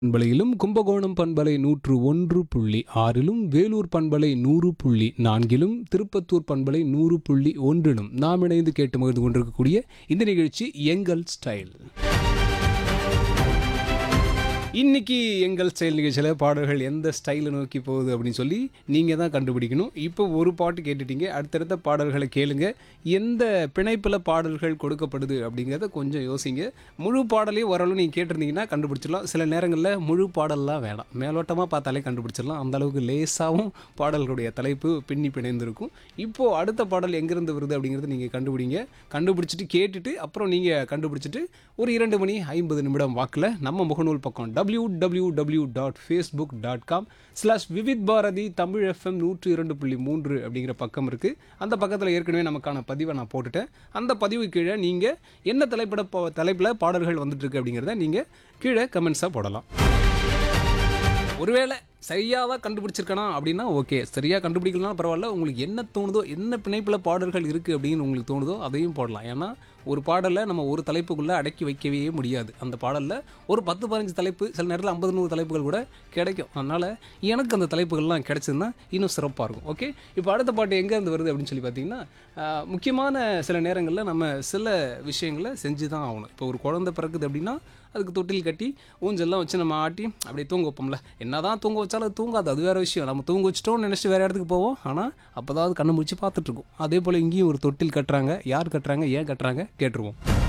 பண்பலையிலும் கும்பகோணம் பண்பலை நூற்று ஒன்று புள்ளி ஆறிலும் வேலூர் பண்பலை நூறு புள்ளி நான்கிலும் திருப்பத்தூர் பண்பலை நூறு புள்ளி ஒன்றிலும் நாம் இணைந்து கேட்டு மகிழ்ந்து கொண்டிருக்கக்கூடிய இந்த நிகழ்ச்சி எங்கள் ஸ்டைல் இன்னைக்கு எங்கள் ஸ்டைல் நிகழ்ச்சியில் பாடல்கள் எந்த ஸ்டைலை நோக்கி போகுது அப்படின்னு சொல்லி நீங்கள் தான் கண்டுபிடிக்கணும் இப்போ ஒரு பாட்டு கேட்டுட்டீங்க அடுத்தடுத்த பாடல்களை கேளுங்க எந்த பிணைப்பில் பாடல்கள் கொடுக்கப்படுது அப்படிங்கிறத கொஞ்சம் யோசிங்க முழு பாடலையும் ஓரளவு நீங்கள் கேட்டிருந்தீங்கன்னா கண்டுபிடிச்சிடலாம் சில நேரங்களில் முழு பாடல்லாம் வேணாம் மேலோட்டமாக பார்த்தாலே கண்டுபிடிச்சிடலாம் அந்த அளவுக்கு லேசாகவும் பாடல்களுடைய தலைப்பு பின்னி பிணைந்திருக்கும் இப்போது அடுத்த பாடல் எங்கேருந்து வருது அப்படிங்கிறத நீங்கள் கண்டுபிடிங்க கண்டுபிடிச்சிட்டு கேட்டுட்டு அப்புறம் நீங்கள் கண்டுபிடிச்சிட்டு ஒரு இரண்டு மணி ஐம்பது நிமிடம் வாக்கில் நம்ம முகநூல் பக்கம் W W W dot Facebook dot com slash Vividh Bharati Tamil FM நூற்றி இரண்டு புள்ளி மூன்று அப்படிங்கிற பக்கம் இருக்குது அந்த பக்கத்தில் ஏற்கனவே நமக்கான பதிவை நான் போட்டுட்டேன் அந்த பதிவு கீழே நீங்கள் என்ன தலைப்பிட தலைப்பில் பாடல்கள் வந்துட்டு இருக்கு அப்படிங்கிறத நீங்கள் கீழே கமெண்ட்ஸாக போடலாம் ஒருவேளை சரியாக தான் கண்டுபிடிச்சிருக்கனா அப்படின்னா ஓகே சரியாக கண்டுபிடிக்கலாம் பரவாயில்ல உங்களுக்கு என்ன தோணுதோ என்ன பிணைப்பில் பாடல்கள் இருக்குது அப்படின்னு உங்களுக்கு தோணுதோ அதையும் போடலாம் ஏன்னா ஒரு பாடலை நம்ம ஒரு தலைப்புக்குள்ளே அடக்கி வைக்கவே முடியாது அந்த பாடலில் ஒரு பத்து பதினஞ்சு தலைப்பு சில நேரத்தில் ஐம்பது நூறு தலைப்புகள் கூட கிடைக்கும் அதனால் எனக்கு அந்த தலைப்புகள்லாம் கிடைச்சதுன்னா இன்னும் சிறப்பாக இருக்கும் ஓகே இப்போ அடுத்த பாட்டு எங்கேருந்து வருது அப்படின்னு சொல்லி பார்த்தீங்கன்னா ஆஹ், முக்கியமான சில நேரங்களில் நம்ம சில விஷயங்களை செஞ்சு தான் ஆகணும் இப்போ ஒரு குழந்தை பிறக்குது அப்படின்னா அதுக்கு தொட்டில் கட்டி ஊஞ்சல்லாம் வச்சு நம்ம ஆட்டி அப்படியே தூங்க வைப்போம்ல என்னதான் தூங்க வச்சாலும் அது தூங்காது அது வேற விஷயம் நம்ம தூங்க வச்சிட்டோம்னு நினச்சிட்டு வேற இடத்துக்கு போவோம் ஆனால் அப்போதாவது கண்ணை முடிச்சு பார்த்துட்டு இருக்கோம் அதே போல் இங்கேயும் ஒரு தொட்டில் கட்டுறாங்க யார் கட்டுறாங்க ஏன் கட்டுறாங்க கேட்டுருவோம்